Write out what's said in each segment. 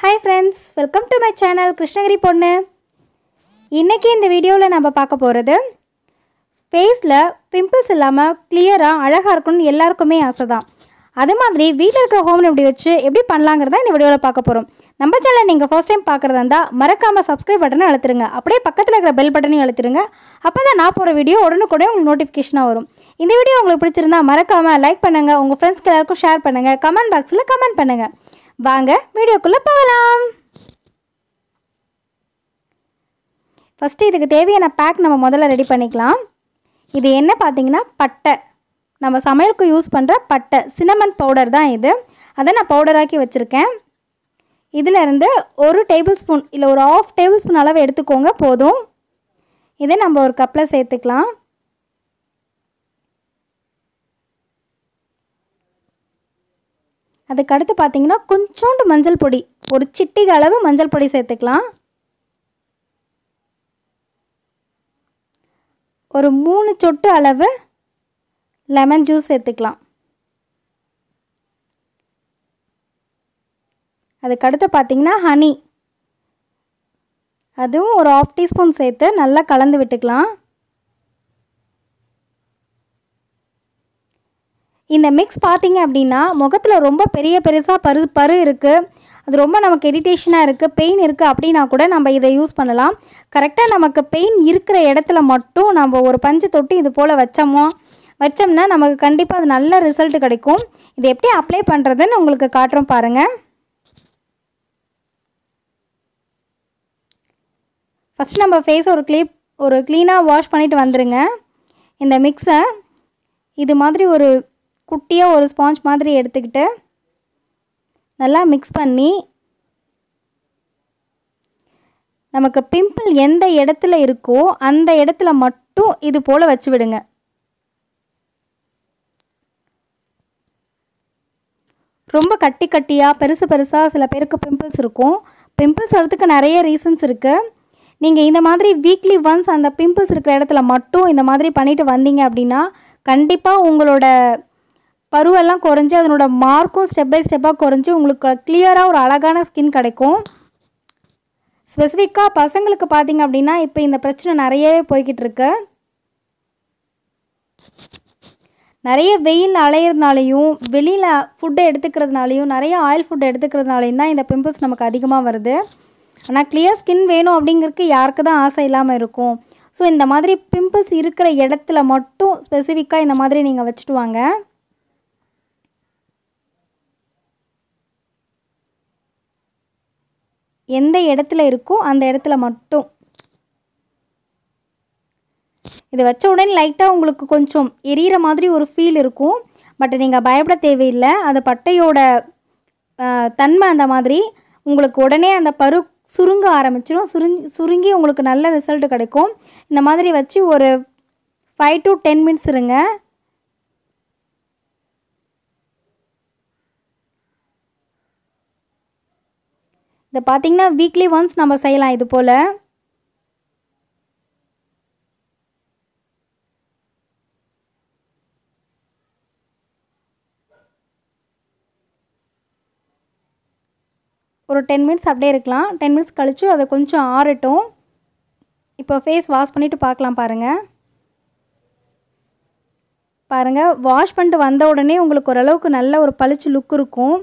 hi friends welcome to my channel Krishnagiri பொண்ணு இன்றைக்கி இந்த வீடியோவில் நம்ம பார்க்க போகிறது ஃபேஸில் பிம்பிள்ஸ் இல்லாமல் கிளியராக அழகாக இருக்கணும்னு எல்லாருக்குமே ஆசை தான் அது மாதிரி வீட்டில் இருக்கிற ஹோம் ரெமெடி வச்சு எப்படி பண்ணலாங்கிறத இந்த வீடியோவில் பார்க்க போகிறோம் நம்ம சேனல் நீங்கள் ஃபர்ஸ்ட் டைம் பார்க்குறதா இருந்தால் மறக்காமல் சப்ஸ்கிரைப் பட்டனை அழுத்துருங்க அப்படியே பக்கத்தில் இருக்கிற பெல் பட்டனையும் அழுத்திருங்க அப்போ தான் நான் போகிற வீடியோ உடனுக்குடனே உங்களுக்கு நோட்டிஃபிகேஷனாக வரும் இந்த வீடியோ உங்களுக்கு பிடிச்சிருந்தா மறக்காமல் லைக் பண்ணுங்கள் உங்கள் ஃப்ரெண்ட்ஸ்க்கு எல்லாருக்கும் ஷேர் பண்ணுங்கள் கமெண்ட் பாக்ஸில் கமெண்ட் பண்ணுங்கள் வாங்க வீடியோக்குள்ளே போகலாம் ஃபஸ்ட்டு இதுக்கு தேவையான பேக் நம்ம முதல்ல ரெடி பண்ணிக்கலாம் இது என்ன பார்த்தீங்கன்னா பட்டை நம்ம சமையலுக்கு யூஸ் பண்ணுற பட்டை சினமன் பவுடர் தான் இது அதை நான் பவுடராக்கி வச்சுருக்கேன் இதில் இருந்து ஒரு டேபிள் ஸ்பூன் இல்லை ஒரு ஆஃப் டேபிள் ஸ்பூன் அளவு எடுத்துக்கோங்க போதும் இதை நம்ம ஒரு கப்பில் சேர்த்துக்கலாம் அதுக்கடுத்து பார்த்தீங்கன்னா கொஞ்சோண்டு மஞ்சள் பொடி ஒரு சிட்டிகை அளவு மஞ்சள் பொடி சேர்த்துக்கலாம் ஒரு மூணு சொட்டு அளவு லெமன் ஜூஸ் சேர்த்துக்கலாம் அதுக்கடுத்து பார்த்தீங்கன்னா ஹனி அதுவும் ஒரு ஆஃப் டீஸ்பூன் சேர்த்து நல்லா கலந்து விட்டுக்கலாம் இந்த மிக்ஸ் பார்த்தீங்க அப்படின்னா முகத்தில் ரொம்ப பெரிய பெருசாக பரு பரு இருக்குது அது ரொம்ப நமக்கு இரிட்டேஷனாக இருக்குது பெயின் இருக்குது அப்படின்னா கூட நம்ம இதை யூஸ் பண்ணலாம் கரெக்டாக நமக்கு பெயின் இருக்கிற இடத்துல மட்டும் நம்ம ஒரு பஞ்சு தொட்டு இது போல் வச்சோமோ வச்சோம்னா நமக்கு கண்டிப்பாக அது நல்ல ரிசல்ட் கிடைக்கும் இது எப்படி அப்ளை பண்ணுறதுன்னு உங்களுக்கு காட்டுறோம் பாருங்கள் ஃபஸ்ட்டு நம்ம ஃபேஸை ஒரு க்ளீப் ஒரு க்ளீனாக வாஷ் பண்ணிவிட்டு வந்துடுங்க இந்த மிக்ஸை இது மாதிரி ஒரு குட்டியாக ஒரு ஸ்பாஞ்ச் மாதிரி எடுத்துக்கிட்டு நல்லா மிக்ஸ் பண்ணி நமக்கு பிம்பிள் எந்த இடத்துல இருக்கோ அந்த இடத்துல மட்டும் இது போல் வச்சு விடுங்க ரொம்ப கட்டி கட்டியாக பெருசு பெருசாக சில பேருக்கு பிம்பிள்ஸ் இருக்கும் பிம்பிள்ஸ் வரதுக்கு நிறைய ரீசன்ஸ் இருக்குது நீங்கள் இந்த மாதிரி வீக்லி ஒன்ஸ் அந்த பிம்பிள்ஸ் இருக்கிற இடத்துல மட்டும் இந்த மாதிரி பண்ணிட்டு வந்தீங்க அப்படின்னா கண்டிப்பாக உங்களோட பருவெல்லாம் குறைஞ்சி அதனோட மார்க்கும் ஸ்டெப் பை ஸ்டெப்பாக குறைஞ்சி உங்களுக்கு கிளியராக ஒரு அழகான ஸ்கின் கிடைக்கும் ஸ்பெசிஃபிக்காக பசங்களுக்கு பார்த்தீங்க அப்படின்னா இப்போ இந்த பிரச்சனை நிறையவே போய்கிட்டு இருக்கு நிறைய வெயில் அலையிறதுனாலையும் வெளியில் ஃபுட்டை எடுத்துக்கிறதுனாலையும் நிறைய ஆயில் ஃபுட் எடுத்துக்கிறதுனாலையும் தான் இந்த பிம்பிள்ஸ் நமக்கு அதிகமாக வருது ஆனால் கிளியர் ஸ்கின் வேணும் அப்படிங்கிறதுக்கு யாருக்கு தான் ஆசை இல்லாமல் இருக்கும் ஸோ இந்த மாதிரி பிம்பிள்ஸ் இருக்கிற இடத்துல மட்டும் ஸ்பெசிஃபிக்காக இந்த மாதிரி நீங்கள் வச்சுட்டு வாங்க எந்த இடத்துல இருக்கோ அந்த இடத்துல மட்டும் இது வச்ச உடனே லைட்டாக உங்களுக்கு கொஞ்சம் எரியிற மாதிரி ஒரு ஃபீல் இருக்கும் பட் நீங்கள் பயப்பட தேவையில்லை அது பட்டையோட தன்மை அந்த மாதிரி உங்களுக்கு உடனே அந்த பரு சுருங்க ஆரம்பிச்சிடும் சுருங்கி சுருங்கி உங்களுக்கு நல்ல ரிசல்ட் கிடைக்கும் இந்த மாதிரி வச்சு ஒரு ஃபைவ் டு டென் மினிட்ஸ் இருங்க இதை பார்த்தீங்கன்னா வீக்லி ஒன்ஸ் நம்ம செய்யலாம் இது போல் ஒரு டென் மினிட்ஸ் அப்படியே இருக்கலாம் டென் மினிட்ஸ் கழித்து அதை கொஞ்சம் ஆறட்டும் இப்போ ஃபேஸ் வாஷ் பண்ணிவிட்டு பார்க்கலாம் பாருங்கள் பாருங்கள் வாஷ் பண்ணிட்டு வந்த உடனே உங்களுக்கு ஓரளவுக்கு நல்ல ஒரு பளிச்சு லுக் இருக்கும்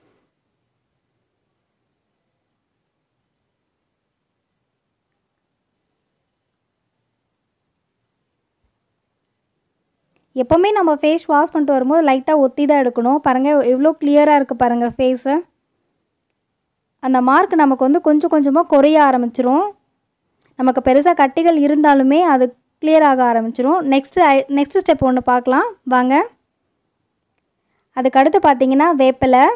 எப்போவுமே நம்ம ஃபேஸ் வாஷ் பண்ணிட்டு வரும்போது லைட்டாக ஒத்தி தான் எடுக்கணும் பாருங்கள் எவ்வளோ கிளியராக இருக்குது பாருங்கள் ஃபேஸு அந்த மார்க் நமக்கு வந்து கொஞ்சம் கொஞ்சமாக குறைய ஆரம்பிச்சிரும் நமக்கு பெருசாக கட்டிகள் இருந்தாலுமே அது கிளியர் ஆக ஆரம்பிச்சிரும் நெக்ஸ்ட்டு நெக்ஸ்ட் ஸ்டெப் ஒன்று பார்க்கலாம் வாங்க அதுக்கடுத்து பார்த்தீங்கன்னா வேப்பிலை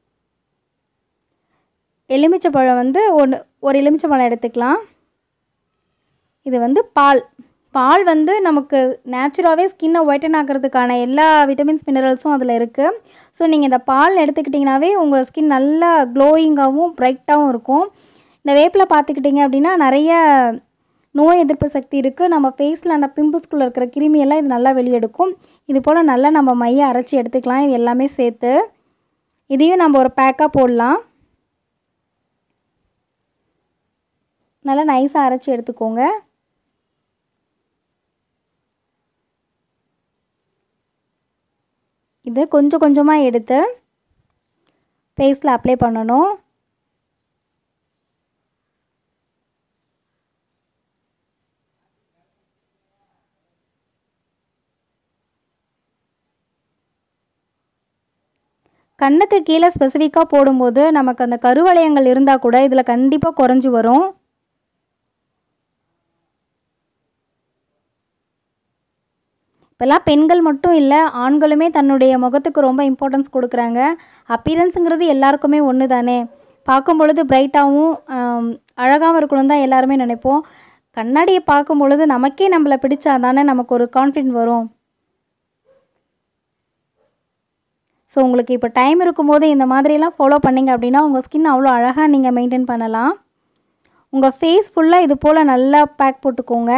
எலுமிச்சைப்பழம் வந்து ஒன்று ஒரு எலுமிச்சைப்பழம் எடுத்துக்கலாம் இது வந்து பால் பால் வந்து நமக்கு நேச்சுராகவே ஸ்கின்னை ஒயிட்டன் ஆக்கிறதுக்கான எல்லா விட்டமின்ஸ் மினரல்ஸும் அதில் இருக்குது ஸோ நீங்கள் இந்த பால் எடுத்துக்கிட்டிங்கனாவே உங்கள் ஸ்கின் நல்லா க்ளோயிங்காகவும் ப்ரைட்டாகவும் இருக்கும் இந்த வேப்பில் பார்த்துக்கிட்டிங்க அப்படின்னா நிறைய நோய் எதிர்ப்பு சக்தி இருக்குது நம்ம ஃபேஸில் அந்த பிம்பிள்ஸ்குள்ளே இருக்கிற கிருமியெல்லாம் இது நல்லா வெளியெடுக்கும் இது போல் நல்லா நம்ம மையை அரைச்சி எடுத்துக்கலாம் இது எல்லாமே சேர்த்து இதையும் நம்ம ஒரு பேக்காக போடலாம் நல்லா நைஸாக அரைச்சி எடுத்துக்கோங்க இது கொஞ்சம் கொஞ்சமாக எடுத்து ஃபேஸில் அப்ளை பண்ணணும் கண்ணுக்கு கீழே ஸ்பெசிஃபிக்காக போடும்போது நமக்கு அந்த கருவளையங்கள் இருந்தால் கூட இதில் கண்டிப்பாக குறைஞ்சி வரும் இப்போல்லாம் பெண்கள் மட்டும் இல்லை ஆண்களுமே தன்னுடைய முகத்துக்கு ரொம்ப இம்பார்ட்டன்ஸ் கொடுக்குறாங்க அப்பீரன்ஸுங்கிறது எல்லாருக்குமே ஒன்று தானே பார்க்கும் பொழுது பிரைட்டாகவும் அழகாகவும் இருக்கணும் தான் எல்லாருமே நினைப்போம் கண்ணாடியை பார்க்கும் பொழுது நமக்கே நம்மளை பிடிச்சா தானே நமக்கு ஒரு கான்ஃபிடென்ட் வரும் ஸோ உங்களுக்கு இப்போ டைம் இருக்கும்போது இந்த மாதிரிலாம் ஃபாலோ பண்ணிங்க அப்படின்னா உங்கள் ஸ்கின் அவ்வளோ அழகாக நீங்கள் மெயின்டைன் பண்ணலாம் உங்கள் ஃபேஸ் ஃபுல்லாக இது போல் நல்லா பேக் போட்டுக்கோங்க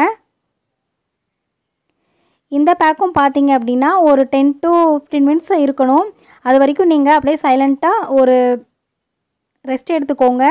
இந்த பேக்கும் பார்த்தீங்க அப்படின்னா ஒரு டென் டு ஃபிஃப்டீன் மினிட்ஸ் இருக்கணும் அது வரைக்கும் நீங்கள் அப்படியே சைலண்ட்டாக ஒரு ரெஸ்ட் எடுத்துக்கோங்க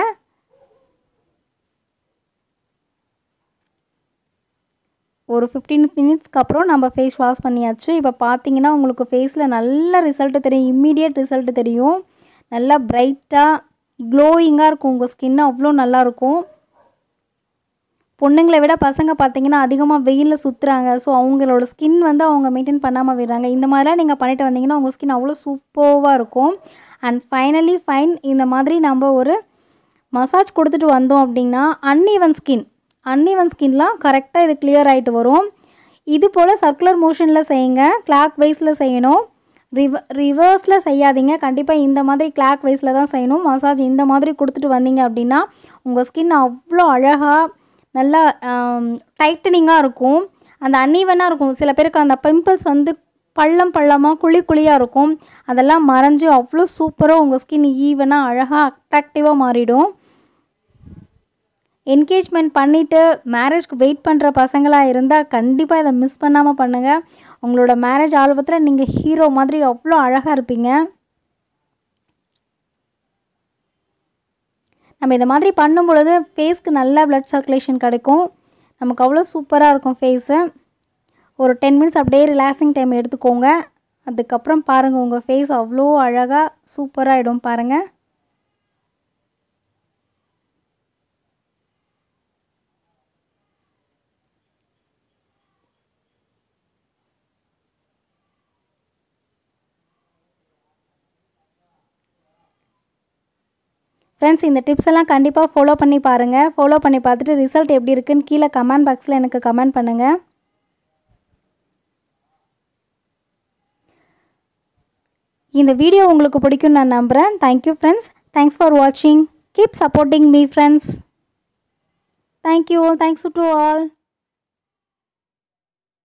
ஒரு ஃபிஃப்டீன் மினிட்ஸ்க்கு அப்புறம் நம்ம ஃபேஸ் வாஷ் பண்ணியாச்சு இப்போ பார்த்தீங்கன்னா உங்களுக்கு ஃபேஸில் நல்ல ரிசல்ட்டு தெரியும் இம்மீடியட் ரிசல்ட்டு தெரியும் நல்லா பிரைட்டாக க்ளோயிங்காக இருக்கும் உங்கள் ஸ்கின் அவ்வளோ நல்லாயிருக்கும் பொண்ணுங்களை விட பசங்க பார்த்தீங்கன்னா அதிகமாக வெயிலில் சுற்றுறாங்க ஸோ அவங்களோட ஸ்கின் வந்து அவங்க மெயின்டைன் பண்ணாமல் விடுறாங்க இந்த மாதிரிலாம் நீங்கள் பண்ணிட்டு வந்தீங்கன்னா உங்கள் ஸ்கின் அவ்வளோ சூப்பர்வாக இருக்கும் அண்ட் ஃபைனலி ஃபைன் இந்த மாதிரி நம்ம ஒரு மசாஜ் கொடுத்துட்டு வந்தோம் அப்படின்னா அன்இவன் ஸ்கின் அன்இவன் ஸ்கின்லாம் கரெக்டாக இது கிளியர் ஆகிட்டு வரும் இது போல் சர்க்குலர் மோஷனில் செய்யுங்க கிளாக் வைஸில் செய்யணும் ரிவ ரிவர்ஸில் செய்யாதீங்க கண்டிப்பாக இந்த மாதிரி கிளாக் வைஸில் தான் செய்யணும் மசாஜ் இந்த மாதிரி கொடுத்துட்டு வந்தீங்க அப்படின்னா உங்கள் ஸ்கின் அவ்வளோ அழகாக நல்லா டைட்டனிங்காக இருக்கும் அந்த அன்ஈவனாக இருக்கும் சில பேருக்கு அந்த பிம்பிள்ஸ் வந்து பள்ளம் பள்ளமாக குழி குழியாக இருக்கும் அதெல்லாம் மறைஞ்சு அவ்வளோ சூப்பராக உங்கள் ஸ்கின் ஈவனாக அழகாக அட்ராக்டிவாக மாறிடும் என்கேஜ்மெண்ட் பண்ணிவிட்டு மேரேஜ்க்கு வெயிட் பண்ணுற பசங்களாக இருந்தால் கண்டிப்பாக இதை மிஸ் பண்ணாமல் பண்ணுங்கள் உங்களோட மேரேஜ் ஆல்பத்தில் நீங்கள் ஹீரோ மாதிரி அவ்வளோ அழகாக இருப்பீங்க நம்ம இந்த மாதிரி பண்ணும் பொழுது ஃபேஸ்க்கு நல்ல ப்ளட் சர்க்குலேஷன் கிடைக்கும் நமக்கு அவ்வளோ சூப்பராக இருக்கும் ஃபேஸு ஒரு டென் மினிட்ஸ் அப்படியே ரிலாக்ஸிங் டைம் எடுத்துக்கோங்க அதுக்கப்புறம் பாருங்கள் உங்கள் ஃபேஸ் அவ்வளோ அழகாக சூப்பராகிடும் பாருங்கள் ஃப்ரெண்ட்ஸ் இந்த டிப்ஸ் எல்லாம் கண்டிப்பாக ஃபாலோ பண்ணி பாருங்கள் ஃபாலோ பண்ணி பார்த்துட்டு ரிசல்ட் எப்படி இருக்குன்னு கீழே கமெண்ட் பாக்ஸில் எனக்கு கமெண்ட் பண்ணுங்கள் இந்த வீடியோ உங்களுக்கு பிடிக்கும்னு நான் நம்புகிறேன் தேங்க்யூ ஃப்ரெண்ட்ஸ் தேங்க்ஸ் ஃபார் வாட்சிங் keep supporting me friends thank you thanks to all